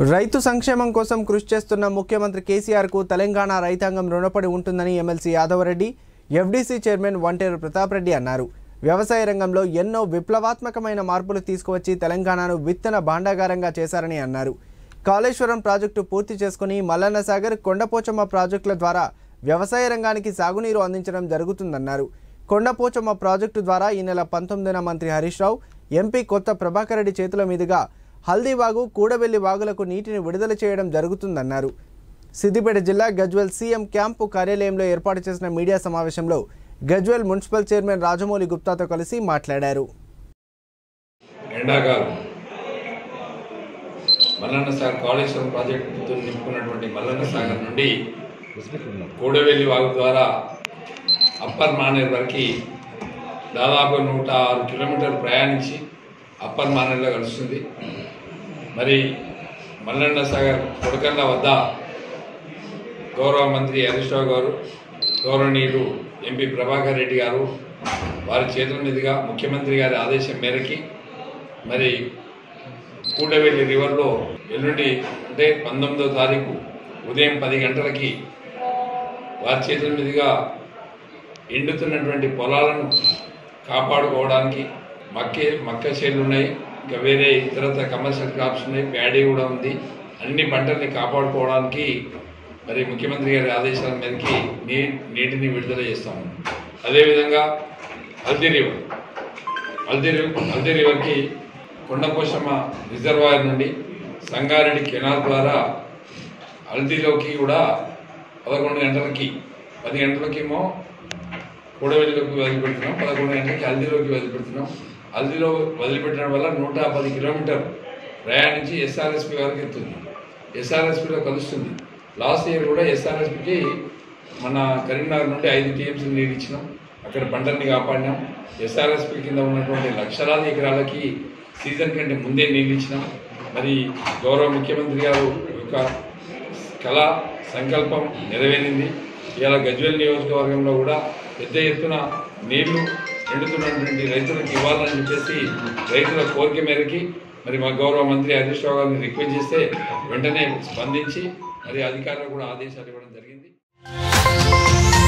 రైతు సంక్షేమం కోసం కృషి చేస్తున్న ముఖ్యమంత్రి కేసీఆర్కు తెలంగాణ రైతాంగం రుణపడి ఉంటుందని MLC Yadava Reddy FDC chairman Vanteru Pratap Reddy అన్నారు వ్యవసాయ రంగంలో ఎన్నో విప్లవాత్మకమైన మార్పులు తీసుకువచ్చి తెలంగాణను విత్తన భాండాగారంగా చేశారని అన్నారు కాళేశ్వరం ప్రాజెక్టు పూర్తి చేసుకుని మల్లన్న సాగర్ కొండపోచమ్మ ప్రాజెక్టుల ద్వారా వ్యవసాయ రంగానికి సాగునీరు అందించడం జరుగుతుందన్నారు కొండపోచమ్మ ప్రాజెక్టు ద్వారా ఈ నెల పంతొమ్మిదిన మంత్రి హరీష్ రావు ఎంపీ కొత్త ప్రభాకర్ రెడ్డి చేతుల మీదుగా హల్దీవాగు కూడవెల్లి వాగులకు నీటిని విడుదల చేయడం జరుగుతుందన్నారు సిద్దిపేట జిల్లా గజ్వెల్ సీఎం క్యాంపు కార్యాలయంలో ఏర్పాటు చేసిన మీడియా సమావేశంలో గజ్వెల్ మున్సిపల్ చైర్మన్ రాజమౌళి గుప్తాతో కలిసి మాట్లాడారు ఎండాకాలం మల్లన్న సాగర్ కాళేశ్వరం ప్రాజెక్టుతో నింపుకున్నటువంటి మల్లన్న సాగర్ నుండి కూడవెల్లి వాగు ద్వారా అప్పర్ మానేర్ వరకు దాదాపు నూట ఆరు కిలోమీటర్లు ప్రయాణించి అప్పర్ మానేర్లో కలుస్తుంది మరి మల్లన్న సాగర్ కొడకల్ల వద్ద గౌరవ మంత్రి హరీష్ రావు గారు గౌరవనీయులు ఎంపీ ప్రభాకర్ రెడ్డి గారు వారి చేతుల మీదుగా ముఖ్యమంత్రి గారి ఆదేశం మేరకి మరి కూడవెల్లి రివర్లో ఎల్లుండి అంటే పంతొమ్మిదో తారీఖు ఉదయం పది గంటలకి వారి చేతుల మీదుగా ఎండుతున్నటువంటి పొలాలను కాపాడుకోవడానికి మక్కే మక్క చేలు ఉన్నాయి ఇంకా వేరే ఇతరత్ర కమర్షియల్ క్రాప్స్ ఉన్నాయి ప్యాడీ కూడా ఉంది అన్ని పంటల్ని కాపాడుకోవడానికి మరి ముఖ్యమంత్రి గారి ఆదేశాల మేరకి నీ నీటిని విడుదల చేస్తాము అదేవిధంగా హల్దీ రివర్ హల్దీ రివర్ హల్దీ రివర్కి కొండపోషమ్మ రిజర్వాయర్ నుండి సంగారెడ్డి కెనాల్ ద్వారా హల్దీలోకి కూడా పదకొండు గంటలకి పది గంటలకేమో కూడవెల్లిలోకి వదిలిపెడుతున్నాం పదకొండు గంటలకి హల్దీలోకి వదిలిపెడుతున్నాం హల్దీలో వదిలిపెట్టడం వల్ల నూట పది కిలోమీటర్ ప్రయాణించి ఎస్ఆర్ఎస్పి వరకు వెళ్తుంది ఎస్ఆర్ఎస్పిలో కలుస్తుంది లాస్ట్ ఇయర్ కూడా ఎస్ఆర్ఎస్పికి మన కరీంనగర్ నుండి ఐదు టీఎంసీ నీరు ఇచ్చినాం అక్కడ పంటల్ని కాపాడినాం ఎస్ఆర్ఎస్పి కింద ఉన్నటువంటి లక్షలాది ఎకరాలకి సీజన్ కంటే ముందే నీళ్ళు ఇచ్చినాం మరి గౌరవ ముఖ్యమంత్రి గారు యొక్క కళ సంకల్పం నెరవేరింది ఇవాళ గజ్వెల్ నియోజకవర్గంలో కూడా పెద్ద ఎత్తున నీళ్లు ఎండుతున్నటువంటి రైతులకు ఇవ్వాలని చెప్పేసి రైతుల కోరిక మేరకి మరి మా గౌరవ మంత్రి హరీష్ రావు గారిని రిక్వెస్ట్ చేస్తే వెంటనే స్పందించి మరి అధికారులకు కూడా ఆదేశాలు ఇవ్వడం జరిగింది